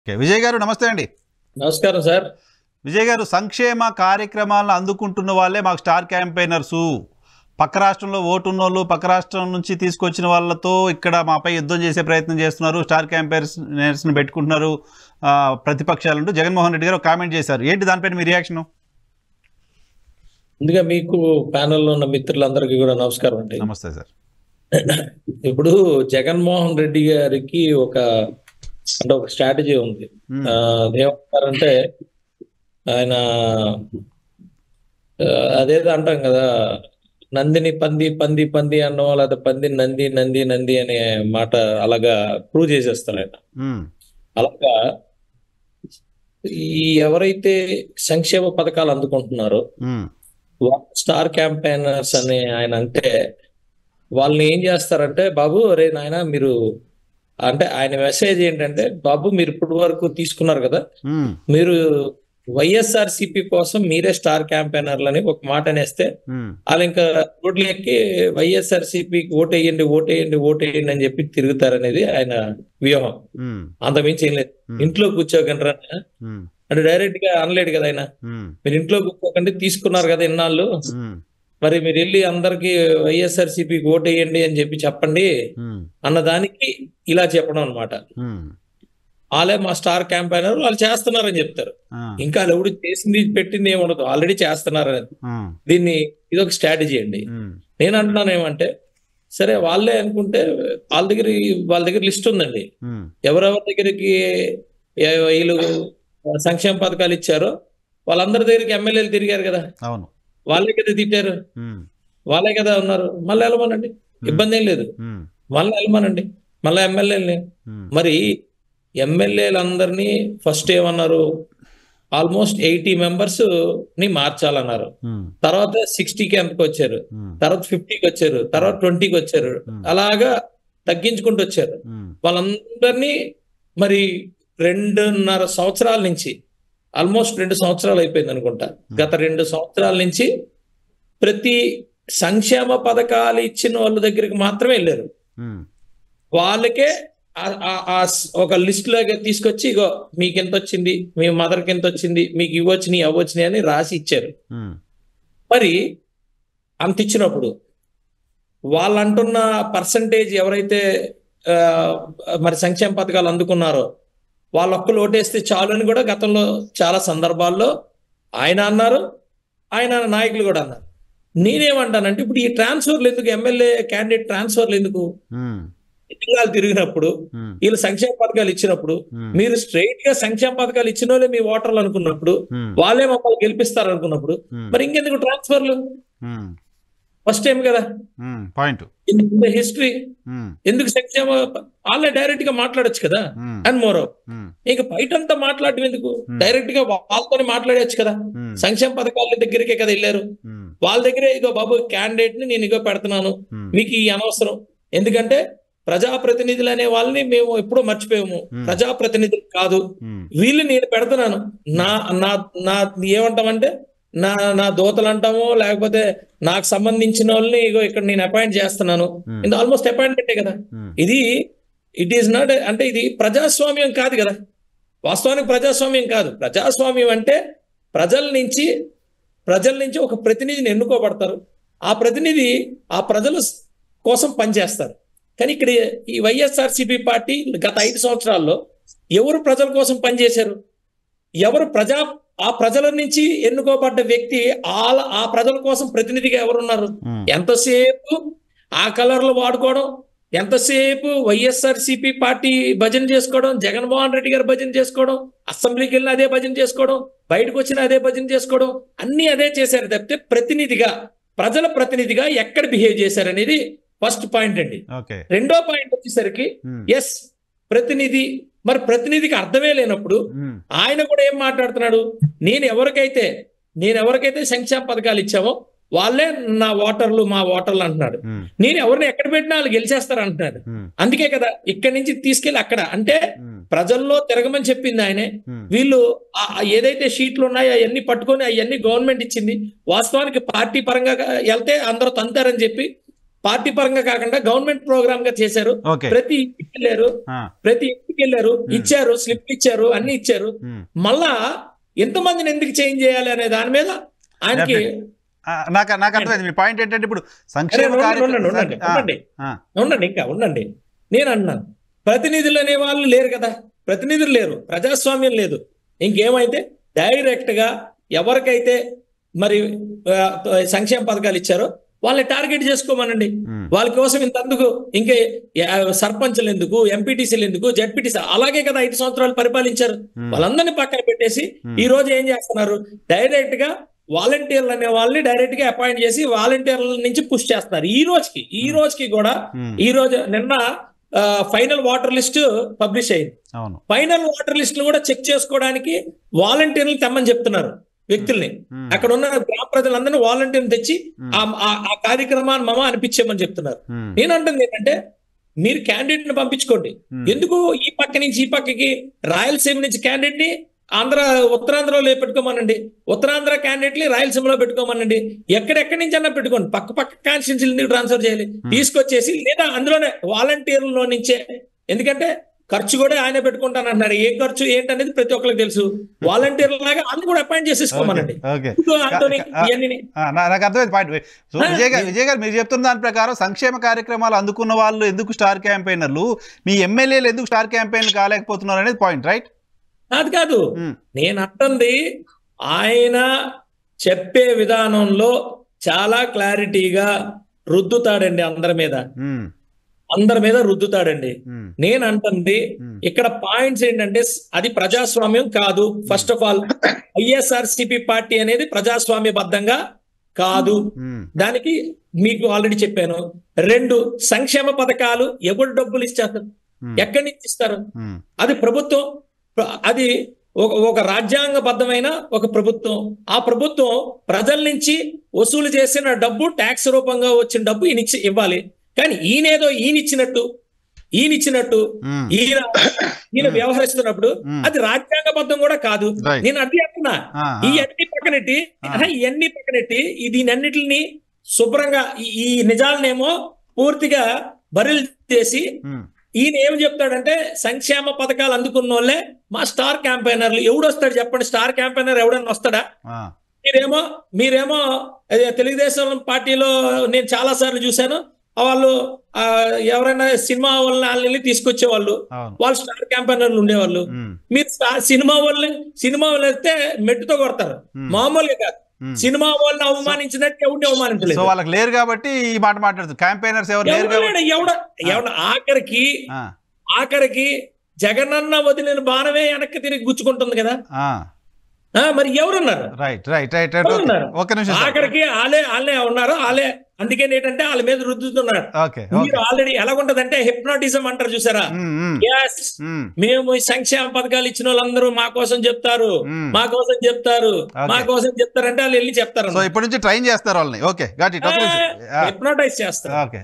Okay Vijay గారు నమస్తే అండి నమస్కారం సార్ విజయ్ గారు సంక్షేమ కార్యక్రమాలను అందుకుంటున్న వాళ్ళే మాకు స్టార్ క్యాంపెయినర్సు పక్క రాష్ట్రంలో ఓటు ఉన్నోళ్ళు పక్క రాష్ట్రం నుంచి తీసుకొచ్చిన వాళ్ళతో ఇక్కడ మాపై యుద్ధం చేసే ప్రయత్నం చేస్తున్నారు స్టార్ క్యాంపెయినర్స్ని పెట్టుకుంటున్నారు ఆ, ప్రతిపక్షాలంటూ జగన్మోహన్ రెడ్డి గారు ఒక కామెంట్ చేశారు ఏంటి దానిపైన మీ రియాక్షన్ ముందుగా మీకు ప్యానెల్లో ఉన్న మిత్రులందరికీ కూడా నమస్కారం అండి నమస్తే సార్ ఇప్పుడు జగన్మోహన్ రెడ్డి గారికి ఒక అంటే ఒక స్ట్రాటజీ ఉంది మ్మ్. ఆ, ఏమంటారంటే ఆయన ఆ, అదేదో అంటాం కదా నందిని పంది పంది పంది అన్నో లేదా పంది నంది నంది నంది అనే మాట అలాగా ప్రూవ్ చేసేస్తారు ఆయన మ్మ్. అలాగా ఈ ఎవరైతే సంక్షేమ పథకాలు అందుకుంటున్నారో మ్మ్. స్టార్ క్యాంపెయినర్స్ అని ఆయన అంటే వాళ్ళని ఏం చేస్తారంటే బాబు అరే నాయన మీరు అంటే ఆయన మెసేజ్ ఏంటంటే బాబు మీరు ఇప్పటి వరకు తీసుకున్నారు కదా మ్మ్. మీరు వైఎస్ఆర్ సిపి కోసం మీరే స్టార్ క్యాంపెయినర్లని ఒక మాట అనేస్తే మ్మ్. వాళ్ళు ఇంకా రోడ్లు ఎక్కి వైఎస్ఆర్ సిపికి ఓటేయండి ఓటేయండి ఓటేయండి అని చెప్పి తిరుగుతారనేది ఆయన వ్యూహం మ్మ్. అంతమించి ఏం లేదు మ్మ్. ఇంట్లో కూర్చోకండి మ్మ్. అంటే డైరెక్ట్ గా అనలేడు కదా ఆయన మ్మ్. మీరు ఇంట్లో కూర్చోకండి తీసుకున్నారు కదా ఇన్నాళ్ళు మ్మ్. మరి మీరు వెళ్ళి అందరికి వైఎస్ఆర్ సిపికి ఓటేయండి అని చెప్పి చెప్పండి మ్మ్. అన్న దానికి ఇలా చెప్పడం అనమాట మ్మ్. వాళ్ళే మా స్టార్ క్యాంపైనర్ వాళ్ళు చేస్తున్నారని చెప్తారు ఆ. ఇంకా వాళ్ళు ఎవడు చేసింది పెట్టింది ఏమి ఉండదు ఆల్రెడీ చేస్తున్నారని ఆ. దీన్ని ఇది ఒక స్ట్రాటజీ అండి మ్మ్. నేను అంటున్నాను ఏమంటే సరే వాళ్ళే అనుకుంటే వాళ్ళ దగ్గర వాళ్ళ దగ్గర లిస్ట్ ఉందండి మ్మ్. ఎవరెవరి దగ్గరికి ఏ- వీళ్ళు సంక్షేమ పథకాలు ఇచ్చారో వాళ్ళందరి దగ్గరికి ఎమ్మెల్యేలు తిరిగారు కదా అవును వాళ్ళే కదా తిట్టారు మ్మ్. వాళ్ళే కదా ఉన్నారు మళ్ళీ వెళ్ళమనండి ఇబ్బంది ఏం లేదు మ్మ్. మళ్ళీ వెళ్ళమనండి మళ్ళీ ఎమ్మెల్యేలని మ్మ్. మరి ఎమ్మెల్యేలందరినీ ఫస్ట్ ఏమన్నారు ఆల్మోస్ట్ ఎయిటీ మెంబర్స్ ని మార్చాలన్నారు మ్మ్. తర్వాత సిక్స్టీకి ఎంతకు వచ్చారు మ్మ్. తర్వాత ఫిఫ్టీకి వచ్చారు తర్వాత ట్వంటీకి వచ్చారు Hmm. అలాగా తగ్గించుకుంటూ వచ్చారు మ్మ్. వాళ్ళందరినీ మరి రెండున్నర సంవత్సరాల నుంచి ఆల్మోస్ట్ రెండు సంవత్సరాలు అయిపోయింది అనుకుంటా గత రెండు సంవత్సరాల నుంచి ప్రతి సంక్షేమ పథకాలు ఇచ్చిన వాళ్ళ దగ్గరికి మాత్రమే వెళ్ళారు మ్మ్. వాళ్ళకే ఆ- ఆ- ఆ స్- ఒక లిస్ట్ లాగా తీసుకొచ్చి ఇగో మీకు ఎంత వచ్చింది మీ మదర్కి ఎంత వచ్చింది మీకు ఇవి వచ్చినాయి అవి వచ్చినాయి అని రాసి ఇచ్చారు మ్మ్. మరి అంత ఇచ్చినప్పుడు వాళ్ళు అంటున్న పర్సంటేజ్ ఎవరైతే ఆ, మరి సంక్షేమ పథకాలు అందుకున్నారో వాళ్ళ ఒక్కరు ఓటేస్తే చాలు అని కూడా గతంలో చాలా సందర్భాల్లో ఆయన అన్నారు ఆయన నాయకులు కూడా అన్నారు నేనేమంటానంటే ఇప్పుడు ఈ ట్రాన్స్ఫర్లు ఎందుకు ఎమ్మెల్యే క్యాండిడేట్ ట్రాన్స్ఫర్లు ఎందుకు మ్మ్. ఎన్నికలు తిరిగినప్పుడు మ్మ్. వీళ్ళు సంక్షేమ పథకాలు ఇచ్చినప్పుడు మ్మ్. మీరు స్ట్రైట్ గా సంక్షేమ పథకాలు ఇచ్చిన వాళ్ళే మీ ఓటర్లు అనుకున్నప్పుడు మ్మ్. వాళ్ళే మమ్మల్ని గెలిపిస్తారు అనుకున్నప్పుడు మ్మ్. మరి ఇంకెందుకు ట్రాన్స్ఫర్లు మ్మ్. ఫస్ట్ టైం కదా మ్మ్. పాయింట్ ఇన్ హిస్టరీ మ్మ్. ఎందుకు సంక్షేమ వాళ్ళే డైరెక్ట్ గా మాట్లాడొచ్చు కదా మ్మ్. అండ్ మోరో మ్మ్. ఇంకా బయటంతా మాట్లాడటం ఎందుకు డైరెక్ట్ గా వాళ్ళతోనే మాట్లాడచ్చు కదా మ్మ్. సంక్షేమ పథకాల దగ్గరికే కదా వెళ్ళారు మ్మ్. వాళ్ళ దగ్గరే ఇగో బాబు క్యాండిడేట్ ని నేను ఇగో పెడుతున్నాను మ్మ్. మీకు ఈ అనవసరం ఎందుకంటే ప్రజాప్రతినిధులు అనే వాళ్ళని మేము ఎప్పుడూ మర్చిపోయాము Hmm. ప్రజాప్రతినిధులు కాదు మ్మ్. వీళ్ళు నేను పెడుతున్నాను నా నా నా ఏమంటామంటే నా నా దోతలు అంటాము లేకపోతే నాకు సంబంధించిన వాళ్ళని ఇగో ఇక్కడ నేను అపాయింట్ చేస్తున్నాను Hmm. ఇది ఆల్మోస్ట్ అపాయింట్మెంటే కదా మ్మ్. ఇది ఇట్ ఈస్ నాట్ అంటే ఇది ప్రజాస్వామ్యం కాదు కదా వాస్తవానికి ప్రజాస్వామ్యం కాదు ప్రజాస్వామ్యం అంటే ప్రజల నుంచి ప్రజల నుంచి ఒక ప్రతినిధిని ఎన్నుకోబడతారు ఆ ప్రతినిధి ఆ ప్రజల స్- కోసం పనిచేస్తారు కానీ ఇక్కడ ఈ వైఎస్ఆర్సిపి పార్టీ గత ఐదు సంవత్సరాల్లో ఎవరు ప్రజల కోసం పనిచేశారు ఎవరు ప్రజా ఆ ప్రజల నుంచి ఎన్నుకోబడ్డ వ్యక్తి ఆ ఆ ప్రజల కోసం ప్రతినిధిగా ఎవరున్నారు మ్మ్. ఎంతసేపు ఆ కలర్లు వాడుకోవడం ఎంతసేపు వైఎస్ఆర్ సిపి పార్టీ భజన చేసుకోవడం జగన్మోహన్ రెడ్డి గారు భజన చేసుకోవడం అసెంబ్లీకి వెళ్ళిన అదే భజన చేసుకోవడం బయటకు వచ్చిన అదే భజన చేసుకోవడం అన్ని అదే చేశారు తప్పితే ప్రతినిధిగా ప్రజల ప్రతినిధిగా ఎక్కడ బిహేవ్ చేశారనేది ఫస్ట్ పాయింట్ అండి ఓకే రెండో పాయింట్ వచ్చేసరికి మ్మ్. ఎస్ ప్రతినిధి మరి ప్రతినిధికి అర్థమే లేనప్పుడు మ్మ్. ఆయన కూడా ఏం మాట్లాడుతున్నాడు నేను ఎవరికైతే నేను ఎవరికైతే సంక్షేమ పథకాలు ఇచ్చామో వాళ్ళే నా ఓటర్లు మా ఓటర్లు అంటున్నాడు మ్మ్. నేను ఎవరిని ఎక్కడ పెట్టినా వాళ్ళు గెలిచేస్తారు అంటున్నాడు మ్మ్. అందుకే కదా ఇక్కడి నుంచి తీసుకెళ్లి అక్కడ అంటే మ్మ్. ప్రజల్లో తిరగమని చెప్పింది ఆయనే మ్మ్. వీళ్ళు ఆ- ఆ ఏదైతే షీట్లు ఉన్నాయో అవన్నీ పట్టుకొని అవన్నీ గవర్నమెంట్ ఇచ్చింది వాస్తవానికి పార్టీ పరంగా వెళ్తే అందరూ తంతారని చెప్పి పార్టీ పరంగా కాకుండా గవర్నమెంట్ ప్రోగ్రామ్ గా చేశారు ఓకే ప్రతి ఇంటికి వెళ్ళారు ఆ, ప్రతి ఇంటికి వెళ్ళారు ఇచ్చారు స్లిప్ ఇచ్చారు అన్ని ఇచ్చారు ఉమ్. మళ్ళా ఎంతమందిని ఎందుకు చేంజ్ చేయాలి అనే దాని మీద ఆయనకి ఆ, నాకు నాకు అర్థమైంది మీ పాయింట్ ఏంటంటే ఇప్పుడు సంక్షేమ ఉండండి, కార్యక్రమం ఉండండి, ఉండండి, ఆ, ఉండండి. ఆ, ఉండండి ఇంకా ఉండండి నేను అన్నాను ప్రతినిధులు అనే వాళ్ళు లేరు కదా ప్రతినిధులు లేరు ప్రజాస్వామ్యం లేదు ఇంకేమైతే డైరెక్ట్ గా ఎవరికైతే మరి ఆ, సంక్షేమ పథకాలు ఇచ్చారో వాళ్ళని టార్గెట్ చేసుకోమనండి ఉమ్. వాళ్ళ కోసం ఇంతందుకు ఇంకా ఆ, సర్పంచ్లు ఎందుకు ఎంపీటీసీలు ఎందుకు జడ్పీటీసీ అలాగే కదా ఐదు సంవత్సరాలు పరిపాలించారు Hmm. వాళ్ళందరినీ పక్కన పెట్టేసి ఈ రోజు ఏం చేస్తున్నారు డైరెక్ట్ గా వాలంటీర్లు అనే వాళ్ళని డైరెక్ట్ గా అపాయింట్ చేసి వాలంటీర్ల నుంచి పుష్ చేస్తున్నారు ఈ రోజుకి ఈ రోజుకి కూడా ఉమ్. ఈ రోజు నిన్న ఫైనల్ వాటర్ లిస్ట్ పబ్లిష్ అయింది అవును ఫైనల్ వాటర్ లిస్ట్ కూడా చెక్ చేసుకోవడానికి వాలంటీర్లు తెమ్మని చెప్తున్నారు వ్యక్తుల్ని ఉమ్. అక్కడ ఉన్న గ్రామ ప్రజలందరినీ వాలంటీర్లు తెచ్చి ఆ- ఆ ఆ కార్యక్రమాన్ని మమ అనిపించమని చెప్తున్నారు ఉమ్. నేను అంటుంది ఏంటంటే మీరు క్యాండిడేట్ ని పంపించుకోండి Hmm. ఎందుకు ఈ పక్క నుంచి ఈ పక్కకి రాయలసీమ నుంచి క్యాండిడేట్ ని ఆంధ్ర ఉత్తరాంధ్రలో పెట్టుకోమనండి ఉత్తరాంధ్ర క్యాండిడేట్ ని రాయలసీమలో పెట్టుకోమనండి ఎక్కడెక్కడి నుంచి అన్నా పెట్టుకోండి పక్క పక్క కాన్స్టిట్యూన్సీ ట్రాన్స్ఫర్ చేయాలి తీసుకొచ్చేసి లేదా అందులోనే వాలంటీర్లో నుంచే ఎందుకంటే ఖర్చు కూడా ఆయన పెట్టుకుంటానంటున్నారు ఏ ఖర్చు ఏంటనేది ప్రతి ఒక్కరికి తెలుసు వాలంటీర్ల లాగా అన్ని కూడా అపాయింట్ చేసేసుకోమనండి ఓకే ఇదిగో ఆంటోనీ ఆ, ఇవన్నీ ఆ, నా- నాకు అర్థమైంది పాయింట్ సో ఆ, విజయ్ గారు ఈ- విజయ్ గారు మీరు చెప్తున్న దాని ప్రకారం సంక్షేమ కార్యక్రమాలు అందుకున్న వాళ్ళు ఎందుకు స్టార్ క్యాంపెయినర్లు మీ ఎమ్మెల్యేలు ఎందుకు స్టార్ క్యాంపెయిన్లు కాలేకపోతున్నారు అనేది పాయింట్ రైట్ కాదు కాదు నేను అంటుంది ఆయన చెప్పే విధానంలో చాలా క్లారిటీగా రుద్దుతాడండి అందరి మీద అందరి మీద రుద్దుతాడండి నేను అంటుంది ఇక్కడ పాయింట్స్ ఏంటంటే అది ప్రజాస్వామ్యం కాదు first of all YSRCP party అనేది ప్రజాస్వామ్యబద్ధంగా కాదు దానికి మీకు ఆల్రెడీ చెప్పాను రెండు సంక్షేమ పథకాలు ఎవరు డబ్బులు ఇస్తారు ఎక్కడి నుంచి ఇస్తారు అది ప్రభుత్వం ప్ర- అది ఒక ఒక రాజ్యాంగబద్ధమైన ఒక ప్రభుత్వం ఆ ప్రభుత్వం ప్రజల నుంచి వసూలు చేసిన డబ్బు ట్యాక్స్ రూపంగా వచ్చిన డబ్బు ఈయన ఇచ్చి ఇవ్వాలి కానీ ఈయనేదో ఈయన ఇచ్చినట్టు ఈయన ఇచ్చినట్టు ఈయన ఈయన వ్యవహరిస్తున్నప్పుడు Hmm. అది రాజ్యాంగబద్ధం కూడా కాదు Right. నేను అది అంటున్నా ఈ అన్ని పక్కనెట్టి Ah. ఈ అన్ని పక్కనెట్టి ఈ దీనన్నిటిని శుభ్రంగా ఈ- ఈ నిజాలనేమో పూర్తిగా బరిలు చేసి ఈయన ఏం చెప్తాడంటే సంక్షేమ పథకాలు అందుకున్న వాళ్ళే మా స్టార్ క్యాంపెయినర్లు ఎవడు వస్తాడు చెప్పండి స్టార్ క్యాంపెయినర్ ఎవడన్నా వస్తాడా మీరేమో మీరేమో అదే తెలుగుదేశం పార్టీలో నేను చాలా సార్లు చూశాను వాళ్ళు ఆ, ఎవరైనా సినిమా వాళ్ళని వాళ్ళని తీసుకొచ్చేవాళ్ళు అవును వాళ్ళు స్టార్ క్యాంపెయినర్లు ఉండేవాళ్ళు ఉమ్, మీరు స్టార్ సినిమా వాళ్ళని సినిమా వాళ్ళు వస్తే మెట్టుతో కొడతారు Hmm. మామూలుగా కాదు ఉమ్. సినిమా వాళ్ళని అవమానించినట్టు ఎవరిని సో అవమానించలేదు వాళ్ళకి లేరు కాబట్టి ఈ మాట మాట్లాడుతుంది క్యాంపెయినర్స్ ఎవరు లేరు ఎవడు కాబట్టి లేడు, ఎవడ ఎవడ ఆఖరికి ఆ, ఆఖరికి జగనన్న వదిలిన బాణమే వెనక్కి తిరిగి గుచ్చుకుంటుంది కదా ఆ, ఆ, మరి ఎవరున్నారు right right right right okay. ఎవరున్నారు? ఒక్క నిమిషం సార్. ఆఖరికి వాళ్ళే వాళ్ళే ఉన్నారు వాళ్ళే అందుకే ఏంటంటే వాళ్ళ మీద రుద్దుతున్నారు ఓకే ఓకే మీరు ఆల్రెడీ ఎలాగుంటదంటే హిప్నాటిజం అంటారు చూసారా ఉమ్, ఉమ్, Yes, ఉమ్, మేము ఈ సంక్షేమ పథకాలు ఇచ్చిన వాళ్ళందరూ మా కోసం చెప్తారు ఉమ్. మా కోసం చెప్తారు Okay. మా కోసం చెప్తారంటే వాళ్ళు వెళ్ళి చెప్తారు సో ఇప్పటి నుంచి ట్రైన్ చేస్తారు వాళ్ళని ఓకే గాట్ ఇట్ ఒక నిమిషం హిప్నోటైజ్ చేస్తారు ఓకే